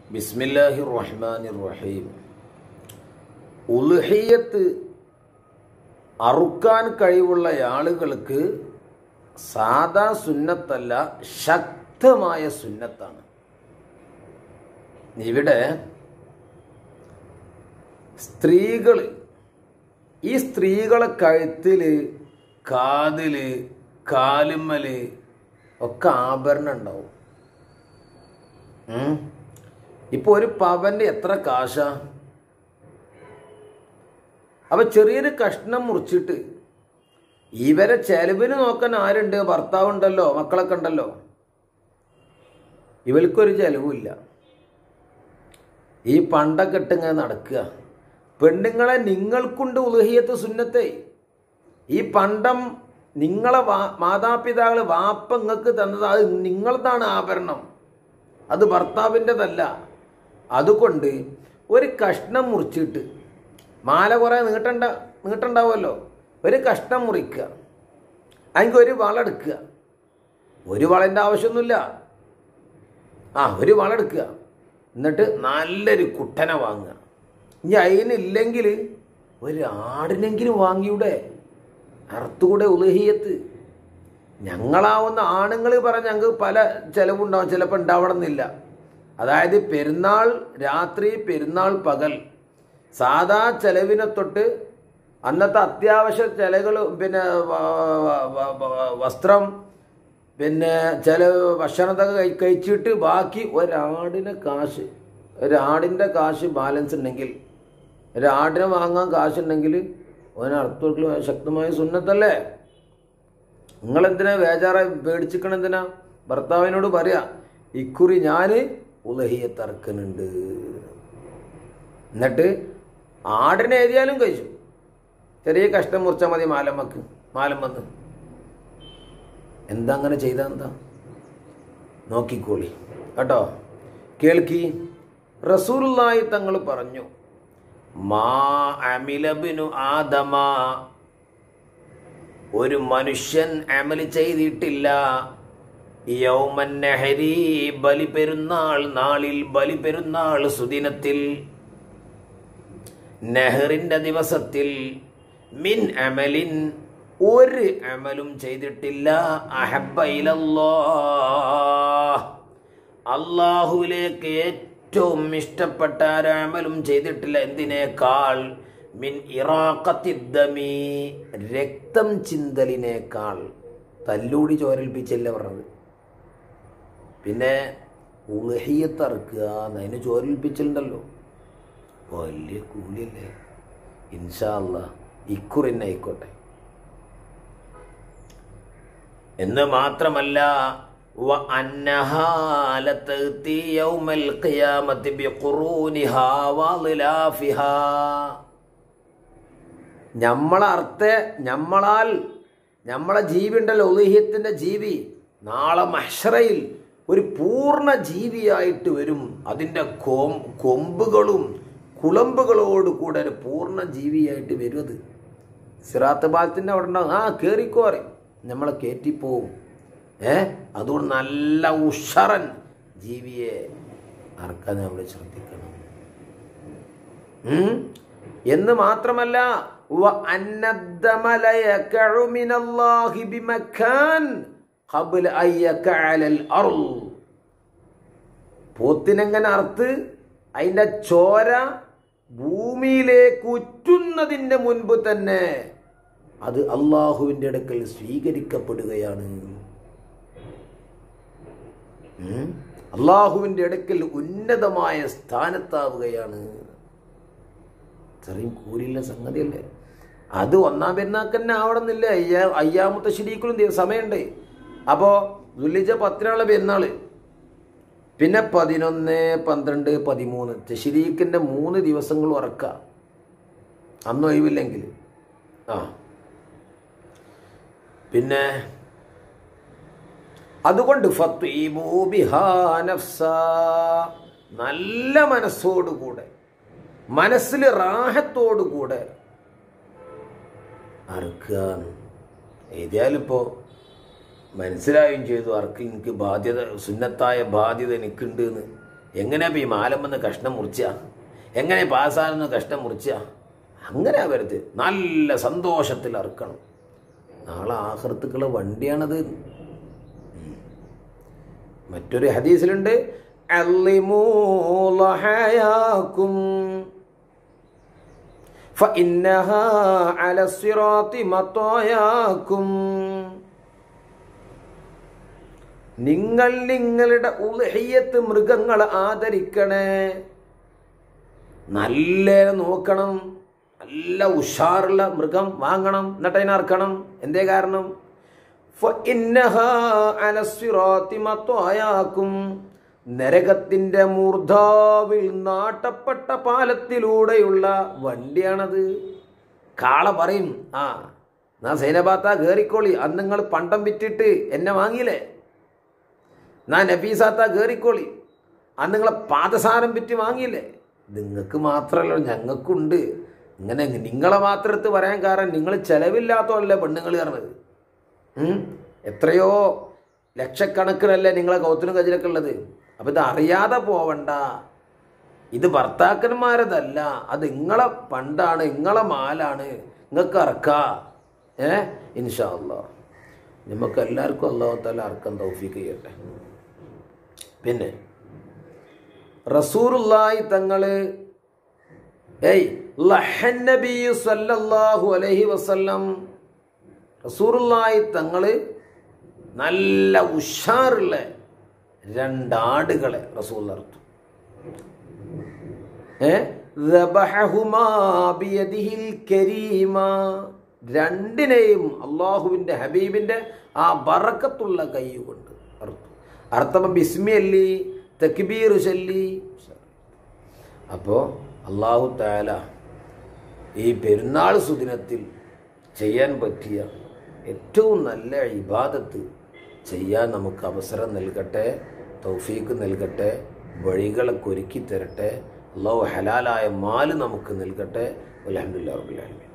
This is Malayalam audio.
ബിസ്മില്ലാഹി റഹ്മാനി റഹീം ഉൽഹിയത്ത് അറുക്കാൻ കഴിവുള്ള ആളുകൾക്ക് സാധാ സുന്നത്തല്ല ശക്തമായ സുന്നത്താണ് ഇവിടെ സ്ത്രീകൾ ഈ സ്ത്രീകളെ കഴുത്തില് കാതില് കാലുമ്മല് ഒക്കെ ആഭരണം ഉണ്ടാവും ഉം. ഇപ്പൊ ഒരു പവന്റെ എത്ര കാശാ അപ്പൊ ചെറിയൊരു കഷ്ണം മുറിച്ചിട്ട് ഇവരെ ചെലവിന് നോക്കാൻ ആരുണ്ട് ഭർത്താവുണ്ടല്ലോ മക്കളൊക്കെ ഉണ്ടല്ലോ ഇവൾക്കൊരു ചെലവുമില്ല ഈ പണ്ടൊക്കെ ഇട്ടിങ്ങനെ നടക്കുക പെണ്ണുങ്ങളെ നിങ്ങൾക്കുണ്ട് ഉലഹിയത്ത് സുന്നത്തെ ഈ പണ്ടം നിങ്ങളെ വാ മാതാപിതാക്കൾ വാപ്പ നിങ്ങൾക്ക് തന്നത് അത് നിങ്ങളതാണ് ആഭരണം അത് ഭർത്താവിൻ്റെതല്ല അതുകൊണ്ട് ഒരു കഷ്ണം മുറിച്ചിട്ട് മാല കുറേ നീട്ടണ്ട നീട്ടണ്ടാവുമല്ലോ ഒരു കഷ്ണം മുറിക്കുക അതിന് ഒരു വള എടുക്കുക ഒരു വളൻ്റെ ആവശ്യമൊന്നുമില്ല ആ ഒരു വള എടുക്കുക എന്നിട്ട് നല്ലൊരു കുട്ടനെ വാങ്ങുക ഇനി അതിനില്ലെങ്കിൽ ഒരു ആടിനെങ്കിലും വാങ്ങിയൂടെ അറുത്തുകൂടെ ഉലഹിയത്ത് ഞങ്ങളാവുന്ന ആണുങ്ങൾ പറഞ്ഞ ഞങ്ങൾക്ക് പല ചിലവുണ്ടാവും ചിലപ്പോൾ ഉണ്ടാവണമെന്നില്ല അതായത് പെരുന്നാൾ രാത്രി പെരുന്നാൾ പകൽ സാധാ ചെലവിനെ തൊട്ട് അന്നത്തെ അത്യാവശ്യ ചിലകൾ പിന്നെ വ- വ- വ- വ- വസ്ത്രം പിന്നെ ചില ഭക്ഷണത്തൊക്കെ കഴി കഴിച്ചിട്ട് ബാക്കി ഒരാടിന് കാശ് ഒരാടിൻ്റെ കാശ് ബാലൻസ് ഉണ്ടെങ്കിൽ ഒരാടിനെ വാങ്ങാൻ കാശുണ്ടെങ്കിൽ ഒരർത്ഥത്തിൽ ശക്തമായ സുന്നത്തല്ലേ നിങ്ങളെന്തിനാ ബേജാറായി പേടിച്ചിക്കണെന്തിനാ ഭർത്താവിനോട് പറയാ ഇക്കുറി ഞാൻ ഉലഹിയത്തറക്കുന്നുണ്ട് എന്നിട്ട് ആടിനെ എഴുതിയാലും കഴിച്ചു ചെറിയ കഷ്ടം മുറിച്ചാൽ മതി മാലമ്മക്ക് മാലം വന്ന് എന്താ അങ്ങനെ ചെയ്താ എന്താ നോക്കിക്കോളി കേട്ടോ കേൾക്കി റസൂലുള്ളാഹി തങ്ങൾ പറഞ്ഞു മാ അമിലബിനു ആദമ ഒരു മനുഷ്യൻ അമൽ ചെയ്തിട്ടില്ല യൗമൻ നെഹരി ബലി പെരുന്നാൾ നാളിൽ ബലി പെരുന്നാൾ സുദിനത്തിൽ നെഹറിന്റെ ദിവസത്തിൽ മിൻ അമലിൻ ഒരു അമലും ചെയ്തിട്ടില്ല അഹബ്ബ ഇലല്ലാഹ് അള്ളാഹുവിലേക്ക് ഏറ്റവും ഇഷ്ടപ്പെട്ട ഒരമലും ചെയ്തിട്ടില്ല എന്തിനേക്കാൾ മിൻ ഇറാഖത്തിദ്ദമി രക്തം ചിന്തലിനേക്കാൾ തല്ലൂടി ചോരൽപ്പിച്ചല്ലേ പറഞ്ഞത് പിന്നെ ഉലഹിയത്തറക്കുക അതിന് ചോരൽപ്പിച്ചിട്ടുണ്ടല്ലോ വലിയ കൂലിയല്ലേ ഇൻഷാ അല്ലാ ഇക്കുറിന്നെ ആയിക്കോട്ടെ എന്ന് മാത്രമല്ല വ അന്നഹാ ലതഅതി യൗമൽ ഖിയാമത്തി ബിഖുറൂനിഹാ വളിലാഫിഹാ നമ്മളെ അർത്ഥ നമ്മളാൽ നമ്മളെ ജീവി ഉണ്ടല്ലോ ഉലഹിയത്തിൻ്റെ ജീവി നാളെ മഹ്ഷറയിൽ ഒരു പൂർണ്ണ ജീവിയായിട്ട് വരും അതിൻ്റെ കൊം കൊമ്പുകളും കുളമ്പുകളോട് കൂടെ ഒരു പൂർണ്ണ ജീവിയായിട്ട് വരും അത് സിറാത്ത് പാലത്തിൻ്റെ അവിടെ ഉണ്ടാവും ആ കയറിക്കോ പറയും നമ്മളെ കയറ്റിപ്പോവും ഏ അതുകൊണ്ട് നല്ല ഉഷറൻ ജീവിയെ അറക്കാൻ നമ്മൾ ശ്രദ്ധിക്കണം ഉം? എന്ന് മാത്രമല്ല വ അന്നദ്ദമ ലയഖഉ മിനല്ലാഹി ബിമക്കാൻ ഖബ്ല അൻ യഖഅലൽ അർള് പോത്തിനെങ്ങനെ അറുത്ത് അതിൻ്റെ ചോര ഭൂമിയിലേക്ക് ഉറ്റുന്നതിൻ്റെ മുൻപ് തന്നെ അത് അള്ളാഹുവിൻ്റെ അടുക്കൽ സ്വീകരിക്കപ്പെടുകയാണ് ഉം? അള്ളാഹുവിൻ്റെ അടുക്കൽ ഉന്നതമായ സ്ഥാനത്താവുകയാണ് ഇത്രയും കൂലിയുള്ള സംഗതിയല്ലേ അത് ഒന്നാം പെരുന്നാൾക്ക് തന്നെ ആവണമെന്നില്ല അയ്യാ അയ്യാമത്തെ ശരീക്കലും സമയമുണ്ട് അപ്പോൾ ദുല്ലിജ പത്തിനുള്ള പെരുന്നാള് പിന്നെ പതിനൊന്ന് പന്ത്രണ്ട് പതിമൂന്ന് തെശരീക്കിൻ്റെ മൂന്ന് ദിവസങ്ങൾ ഉറക്കുക അന്ന് ഒഴിവില്ലെങ്കിൽ ആ പിന്നെ അതുകൊണ്ട് ഫത്വീമൂ ബിഹാ നഫ്സാ. നല്ല മനസ്സോടുകൂടെ മനസ്സിൽ റാഹത്തോടുകൂടെ അറുക്കുക ഏതായാലും ഇപ്പോൾ മനസ്സിലായും ചെയ്തു അർക്ക് എനിക്ക് ബാധ്യത സുന്നത്തായ ബാധ്യത എനിക്കുണ്ട് എന്ന് എങ്ങനെയാ ഇപ്പൊ ഈ മാലമെന്ന് കഷ്ണം മുറിച്ച എങ്ങനെ പാസ്സാകുന്ന കഷ്ണം മുറിച്ച അങ്ങനെ വരുത് നല്ല സന്തോഷത്തിൽ അറുക്കണം നാളെ ആഹൃത്തുക്കളെ വണ്ടിയാണത് ഉം. മറ്റൊരു ഹദീസിലുണ്ട് അള്ളിമൂ ലഹയാക്കും فإنها على الصراط مطاياكم നിങ്ങൾ നിങ്ങളുടെ ഉലഹിയത്ത് മൃഗങ്ങളെ ആദരിക്കണേ നല്ല നോക്കണം നല്ല ഉഷാറുള്ള മൃഗം വാങ്ങണം എന്നിട്ട് അതിനർക്കണം എന്തേ കാരണം فإنها على الصراط مطاياكم നരകത്തിന്റെ മൂർധാവിൽ നാട്ടപ്പെട്ട പാലത്തിലൂടെയുള്ള വണ്ടിയാണത് കാള പറയും ആ നാ സൈനബാത്ത കേറിക്കോളി അന്ന് നിങ്ങൾ പണ്ടം വിറ്റിട്ട് എന്നെ വാങ്ങിയില്ലേ നാ നഫീസാത്ത കേറിക്കോളി അന്ന് നിങ്ങളെ പാദസാരം വിറ്റ് വാങ്ങിയില്ലേ നിങ്ങൾക്ക് മാത്രമല്ല ഞങ്ങൾക്കുണ്ട് ഇങ്ങനെ നിങ്ങളെ മാത്രത്ത് പറയാൻ കാരണം നിങ്ങൾ ചെലവില്ലാത്തതല്ലേ പെണ്ണുങ്ങൾ കയറണത് ഉം? എത്രയോ ലക്ഷക്കണക്കിനല്ലേ നിങ്ങളെ കൗത്തിനും കജിലൊക്കെ ഉള്ളത് അപ്പം ഇത് അറിയാതെ പോവണ്ട ഇത് ഭർത്താക്കന്മാരതല്ല അത് നിങ്ങളെ പണ്ടാണ് നിങ്ങളെ മാലാണ് നിങ്ങൾക്ക് അറക്ക ഏ ഇൻഷാ അല്ലാ നമുക്ക് എല്ലാവർക്കും അള്ളാഹു താല അർക്കം തൗഫീക്ക് ചെയ്യട്ടെ പിന്നെ റസൂറുല്ലായി തങ്ങള് ഏയ് ലഹൻ നബിയു സല്ലല്ലാഹു അലൈഹി വസല്ലം റസൂറുല്ലായി തങ്ങള് നല്ല ഉഷാറുള്ള രണ്ടാടുകളെ റസൂൽ അർത്തു ഏ ദബഹഹുമാ ബിയദിഹിൽ കരീമ രണ്ടിനെയും അള്ളാഹുവിൻ്റെ ഹബീബിൻ്റെ ആ ബറക്കത്തുള്ള കൈ കൊണ്ട് അർത്തു അർത്ഥം ബിസ്മി അല്ലി തക്ബീർ ചൊല്ലി അപ്പോൾ അള്ളാഹു താല ഈ പെരുന്നാൾ സുദിനത്തിൽ ചെയ്യാൻ പറ്റിയ ഏറ്റവും നല്ല ഇബാദത്ത് ചെയ്യാൻ നമുക്ക് അവസരം നൽകട്ടെ തൗഫീക്ക് നൽകട്ടെ വഴികളൊക്കെ ഒരുക്കി തരട്ടെ അള്ളാഹു ഹലാലായ മാല് നമുക്ക് നൽകട്ടെ അലഹമുല്ലാ റബുലാലമി